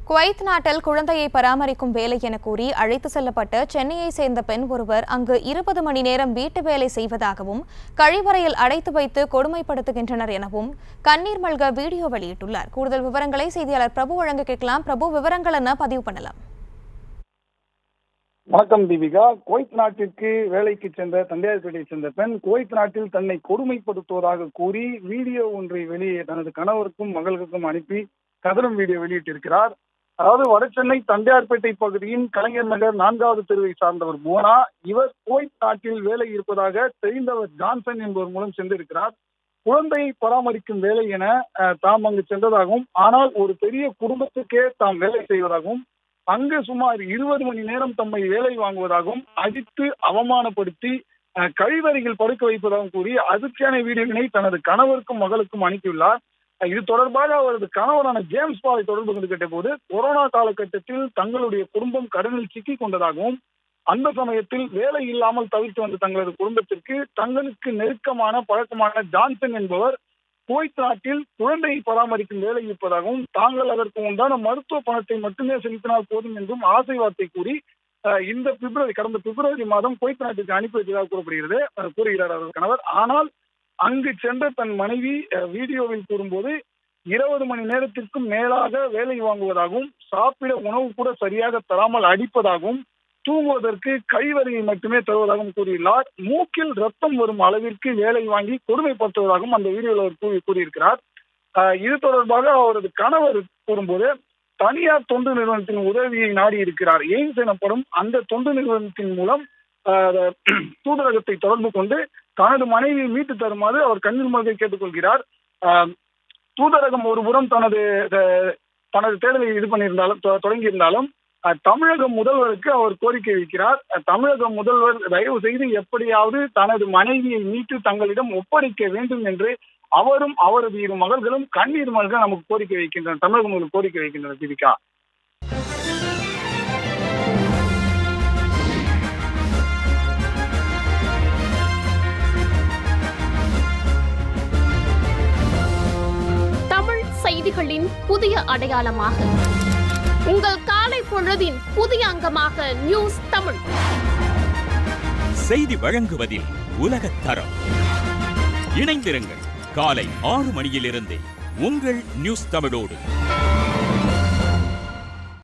Kuwait நாட்டில் குழந்தையை பராமரிக்கும் வேலை என கூறி அழைத்து செல்லப்பட்ட சென்னையை சேர்ந்த பெண் ஒருவர் அங்கு இருபது மணி நேரம் வீட்டு வேலை செய்வதாகவும் கழிவறையில் அடைத்து வைத்து கொடுமைப்படுத்துகின்றனர் எனவும் கண்ணீர் மல்க வீடியோ வெளியிட்டுள்ளார் கூடுதல் விவரங்களை செய்தியாளர் பிரபு வழங்க கேட்கலாம் பிரபு விவரங்கள் என்ன பதிவு பண்ணலாம் வணக்கம் தீபிகா குவைத் நாட்டிற்கு வேலைக்கு சென்ற தந்தையார்பேட்டையை சேர்ந்த பெண் குவைத் நாட்டில் தன்னை கொடுமைப்படுத்துவதாக கூறி வீடியோ ஒன்றை வெளியே தனது கணவருக்கும் மகளுக்கும் அனுப்பி கதரும் வீடியோ வெளியிட்டிருக்கிறார் அதாவது வடசென்னை தந்தையார்பேட்டை பகுதியின் கலைஞர் நகர் நான்காவது தெருவை சார்ந்தவர் புவனா இவர் குவைத் நாட்டில் வேலை இருப்பதாக தெரிந்தவர் ஜான்சன் என்பவர் மூலம் சென்றிருக்கிறார் குழந்தையை பராமரிக்கும் வேலை என அஹ், தாம் அங்கு சென்றதாகவும் ஆனால் ஒரு பெரிய குடும்பத்துக்கே தாம் வேலை செய்வதாகவும் அங்கு சுமார் இருபது மணி நேரம் தம்மை வேலை வாங்குவதாகவும் அடித்து அவமானப்படுத்தி அஹ், கழிவறையில் படுக்க வைப்பதாகவும் கூறி அதிர்ச்சியான வீடியோவினை தனது கணவருக்கும் மகளுக்கும் அனுப்பியுள்ளார் அஹ், இது தொடர்பாக அவரது கணவரான ஜேம்ஸ் பாலை தொடர்பு கொண்டு கேட்டபோது கொரோனா காலகட்டத்தில் தங்களுடைய குடும்பம் கடனில் சிக்கிக் கொண்டதாகவும் அந்த சமயத்தில் வேலை இல்லாமல் தவிர்த்து வந்த தங்களது குடும்பத்திற்கு தங்களுக்கு நெருக்கமான பழக்கமான ஜான்சன் என்பவர் குவைத் நாட்டில் குழந்தையை பராமரிக்கும் வேலை இருப்பதாகவும் தாங்கள் அதற்கு உண்டான மருத்துவ பணத்தை மட்டுமே செலுத்தினால் போதும் என்றும் ஆசை வார்த்தை கூறி அஹ், இந்த பிப்ரவரி கடந்த பிப்ரவரி மாதம் குவைத் நாட்டிற்கு அனுப்பி வைத்ததாக கூறப்படுகிறது அஹ், கூறுகிறார் அவர் கணவர் ஆனால் அங்கு சென்ற தன் மனைவி அஹ், வீடியோவில் கூறும்போது இருபது மணி நேரத்திற்கும் மேலாக வேலை வாங்குவதாகவும் சாப்பிட உணவு கூட சரியாக தராமல் அடிப்பதாகவும் தூங்குவதற்கு கழிவறையை மட்டுமே தருவதாகவும் கூறியுள்ளார் மூக்கில் ரத்தம் வரும் அளவிற்கு வேலை வாங்கி கொடுமைப்படுத்துவதாகவும் அந்த வீடியோவில் அவர் கூறி கூறியிருக்கிறார் ஆஹ் இது தொடர்பாக அவரது கணவர் கூறும்போது தனியார் தொண்டு நிறுவனத்தின் உதவியை நாடி இருக்கிறார் எய்ம்ஸ் எனப்படும் அந்த தொண்டு நிறுவனத்தின் மூலம் ஆஹ், தூதரகத்தை தொடர்பு கொண்டு தனது மனைவியை மீட்டு தருமாறு அவர் கண்ணீர் மல்கை கேட்டுக்கொள்கிறார் ஆஹ், தூதரகம் ஒரு புறம் தனது அஹ், தனது தேடலை இது பண்ணியிருந்தாலும் தொ- தொடங்கியிருந்தாலும் அஹ், தமிழக முதல்வருக்கு அவர் கோரிக்கை வைக்கிறார் அஹ், தமிழக முதல்வர் தயவு செய்து எப்படியாவது தனது மனைவியை மீட்டு தங்களிடம் ஒப்படைக்க வேண்டும் என்று அவரும் அவரது இரு மகள்களும் கண்ணீர் மல்க நமக்கு கோரிக்கை வைக்கின்றனர் தமிழக முதல்வர் கோரிக்கை வைக்கின்றனர் தீபிகா தமிழ் செய்திகளின் புதிய அடையாளமாக உங்கள் காலை பொழுதின் புதிய அங்கமாக நியூஸ் தமிழ் செய்தி வழங்குவதில் உலகத் தரம் இணைந்திருங்கள் காலை ஆறு மணியிலிருந்தே உங்கள் நியூஸ் தமிழோடு